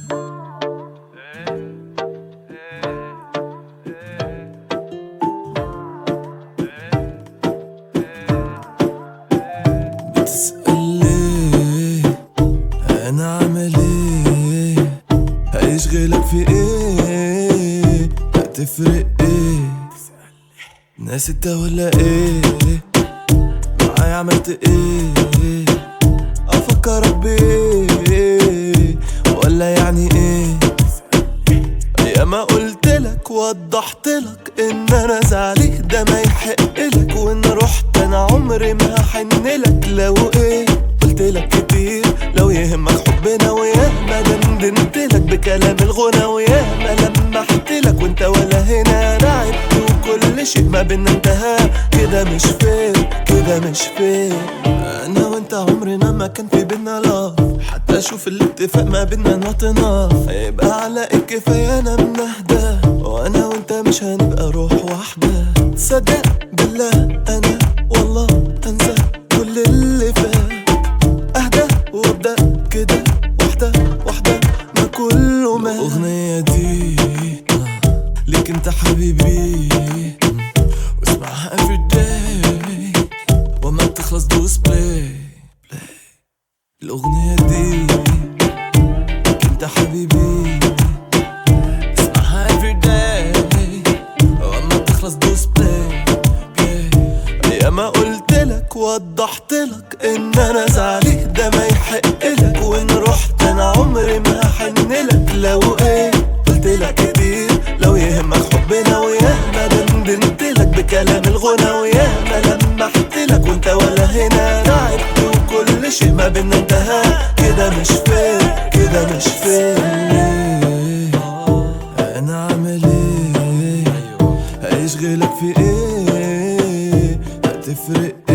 بتسأل ليه انا عامل ايه هيشغلك في ايه هتفرق ايه ناس انت ولا ايه معايا عملت ايه افكرك بايه ولا يعني ايه يا ما قلت لك وضحت لك ان انا زعلي ده ما يحق لك وان رحت انا عمري ما هحن لك لو ايه قلت لك كتير لو يهمك حبنا وياه ما دندنت لك بكلام الغنى وياه ما لمحت لك وانت ولا هنا لعبت وكل شيء ما بينا انتهى كده مش فير كده مش فير انا وانت عمرنا ما كان في بينا لاف حتى اشوف الاتفاق ما بينا نوت ناف يبقى على الكفايه انا منهدى وانا وانت مش هنبقى روح واحده تصدق بالله انا والله انسى كل اللي فات اهدى وابدا كده واحده واحده ما كله ما الاغنيه دي ليك انت حبيبي واسمعها every day وما تخلص دوس بلاي بلاي الأغنية دي ليك انت حبيبي اسمعها every day وما تخلص دوس بلاي بلاي يا ما قلت لك وضحت لك ان انا زعلي ده ما يحق لك وان رحت انا عمري ما هحن لك لو ايه قلت لك كتير لو يهمك حبنا وياه ما دندنت لك بكلام الغنى وياه ما لمحت لك وانت ولا هنا لعبت وكل شيء ما بينا انتهى كده مش فير كده مش فير ليه انا عامل ايه هيشغلك في ايه هتفرق